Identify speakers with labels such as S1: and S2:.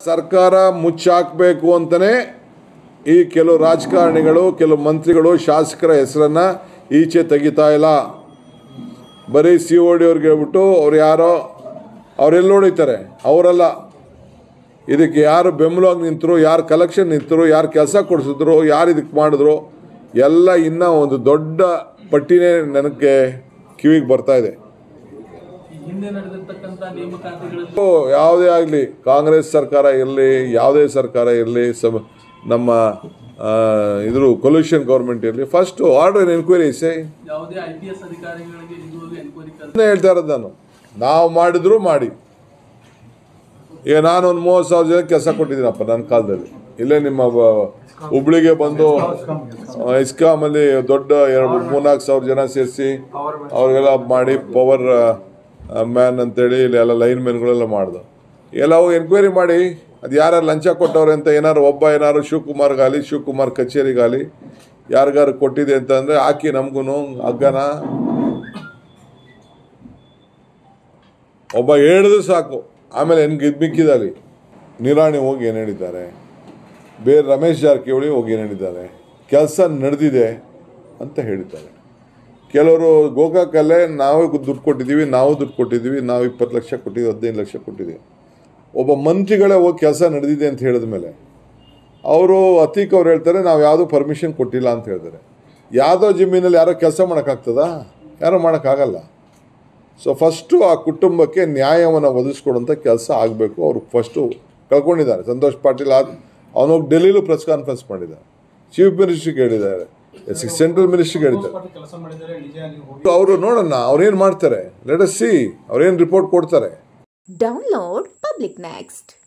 S1: ಸರ್ಕಾರ ಮುಚ್ಚಾಕಬೇಕು ಅಂತಲೇ ಈ ಕೆಲವು ರಾಜಕಾರಣಿಗಳು ಕೆಲವು ಮಂತ್ರಿಗಳು ಶಾಸಕರ ಹೆಸರನ್ನ ಈಚೆ ತೆಗಿತಾ ಇಲ್ಲ ಬರೀ ಸಿ ಓ ಡಿ ಅವ್ರಿಗೆ ಹೇಳ್ಬಿಟ್ಟು ಅವ್ರು ಯಾರೋ ಅವರೆಲ್ಲ ಹೊಡಿತಾರೆ ಅವರಲ್ಲ ಇದಕ್ಕೆ ಯಾರು ಬೆಂಬಲವಾಗಿ ನಿಂತರು ಯಾರು ಕಲೆಕ್ಷನ್ ನಿಂತರು ಯಾರು ಕೆಲಸ ಕೊಡಿಸಿದ್ರು ಯಾರು ಇದಕ್ಕೆ ಮಾಡಿದ್ರು ಎಲ್ಲ ಇನ್ನೂ ಒಂದು ದೊಡ್ಡ ಪಟ್ಟಿನೇ ನನಗೆ ಕಿವಿಗೆ ಬರ್ತಾ ಇದೆ
S2: ಈ ಹಿಂದೆ ನಡೆದಿರ್ತಕ್ಕಂಥ ನೇಮಕಾತಿಗಳಲ್ಲಿ
S1: ಓ, ಯಾವುದೇ ಆಗಲಿ ಕಾಂಗ್ರೆಸ್ ಸರ್ಕಾರ ಇರಲಿ ಯಾವುದೇ ಸರ್ಕಾರ ಇರಲಿ ಸಮ ನಮ್ಮ ಆ, ಇದ್ರ ಕೊಲ್ಯೂಷನ್ ಗೌರ್ಮೆಂಟ್ ಇರಲಿ ಫಸ್ಟು ಆರ್ಡರ್ ಎನ್ಕ್ವೈರಿ ಸೇ
S2: ಯಾವುದೇ ಐ ಪಿ ಎಸ್ ಅಧಿಕಾರಿಗಳಿಗೆ ಇದುವರೆಗೂ ಎನ್ಕ್ವೈರಿ ಕರೆದು
S1: ಅದನ್ನೇ ಹೇಳ್ತಾ ಇರೋದು ನಾನು ನಾವು ಮಾಡಿದ್ರು ಮಾಡಿ ಈಗ ನಾನು ಒಂದು ಮೂವತ್ತು ಸಾವಿರ ಜನ ಕೆಲಸ ಕೊಟ್ಟಿದ್ದೀನಪ್ಪ ನನ್ನ ಕಾಲದಲ್ಲಿ ಇಲ್ಲೇ ನಿಮ್ಮ ಬ- ಹುಬ್ಳಿಗೆ ಬಂದು ಆ, ಇಸ್ಕಾಮಲ್ಲಿ ದೊಡ್ಡ ಎರಡು ಮೂರ್ನಾಲ್ಕು ಸಾವಿರ ಜನ ಸೇರಿಸಿ ಅವ್ರಿಗೆಲ್ಲ ಮಾಡಿ ಪವರ್ ಮ್ಯಾನ್ ಅಂತೇಳಿ ಇಲ್ಲಿ ಎಲ್ಲ ಲೈನ್ ಮ್ಯಾನ್ಗಳೆಲ್ಲ ಮಾಡ್ದು ಎಲ್ಲ ಹೋಗಿ ಎನ್ಕ್ವೈರಿ ಮಾಡಿ ಅದು ಯಾರು ಲಂಚ ಕೊಟ್ಟವ್ರೆ ಅಂತ ಏನಾರು ಒಬ್ಬ ಏನಾರು ಶಿವಕುಮಾರ್ಗಾಲಿ ಶಿವಕುಮಾರ್ ಕಚೇರಿಗಾಲಿ ಯಾರಿಗಾರು ಕೊಟ್ಟಿದೆ ಅಂತಂದರೆ ಹಾಕಿ ನಮಗೂ ಹಗ್ಗನ ಒಬ್ಬ ಹೇಳಿದ್ರು ಸಾಕು ಆಮೇಲೆ ಏನು ಗಿದ್ ಮಿಕ್ಕಿದಲ್ಲಿ ನಿರಾಣಿ ಹೋಗಿ ಏನು ಹೇಳಿದ್ದಾರೆ ಬೇರೆ ರಮೇಶ್ ಜಾರಕಿಹೊಳಿ ಹೋಗಿ ಏನು ಹೇಳಿದ್ದಾರೆ ಕೆಲಸ ನಡೆದಿದೆ ಅಂತ ಹೇಳಿದ್ದಾರೆ ಕೆಲವರು ಗೋಕಾಕಲ್ಲೇ ನಾವೇ ದುಡ್ಡು ಕೊಟ್ಟಿದ್ದೀವಿ ನಾವು ದುಡ್ಡು ಕೊಟ್ಟಿದ್ದೀವಿ ನಾವು ಇಪ್ಪತ್ತು ಲಕ್ಷ ಕೊಟ್ಟಿದ್ದೀವಿ ಹದಿನೈದು ಲಕ್ಷ ಕೊಟ್ಟಿದ್ದೀವಿ ಒಬ್ಬ ಮಂತ್ರಿಗಳೇ ಹೋಗಿ ಕೆಲಸ ನಡೆದಿದೆ ಅಂತ ಹೇಳಿದ ಮೇಲೆ ಅವರು ಅತೀಕ್ ಅವ್ರು ಹೇಳ್ತಾರೆ ನಾವು ಯಾವುದೂ ಪರ್ಮಿಷನ್ ಕೊಟ್ಟಿಲ್ಲ ಅಂತ ಹೇಳ್ತಾರೆ ಯಾವುದೋ ಜಮೀನಲ್ಲಿ ಯಾರೋ ಕೆಲಸ ಮಾಡೋಕ್ಕಾಗ್ತದಾ ಯಾರೋ ಮಾಡೋಕ್ಕಾಗಲ್ಲ ಸೊ ಫಸ್ಟು ಆ ಕುಟುಂಬಕ್ಕೆ ನ್ಯಾಯವನ್ನು ಒದಗಿಸ್ಕೊಡುವಂಥ ಕೆಲಸ ಆಗಬೇಕು ಅವರು ಫಸ್ಟು ಕಳ್ಕೊಂಡಿದ್ದಾರೆ ಸಂತೋಷ್ ಪಾಟೀಲ್ ಆದ ಅವನೋಗಿ ಡೆಲ್ಲಿಲೂ ಪ್ರೆಸ್ ಕಾನ್ಫರೆನ್ಸ್ ಮಾಡಿದ್ದಾರೆ ಚೀಫ್ ಮಿನಿಸ್ಟ್ರಿಗೆ ಹೇಳಿದ್ದಾರೆ ಸೆಂಟ್ರಲ್ ಮಿನಿಸ್ಟ್ರಿಗೆ ಹೇಳಿದ್ದಾರೆ
S3: ಕೆಲಸ ಮಾಡಿದರೆ ನಿಜ ನೀವು ಹೋಗಿ
S1: ಅವರು ನೋಡೋಣ ಅವ್ರೇನು ಮಾಡ್ತಾರೆ ಲೆಟ್ ಸಿ ಅವ್ರೇನು ರಿಪೋರ್ಟ್ ಕೊಡ್ತಾರೆ
S4: Download Public Next.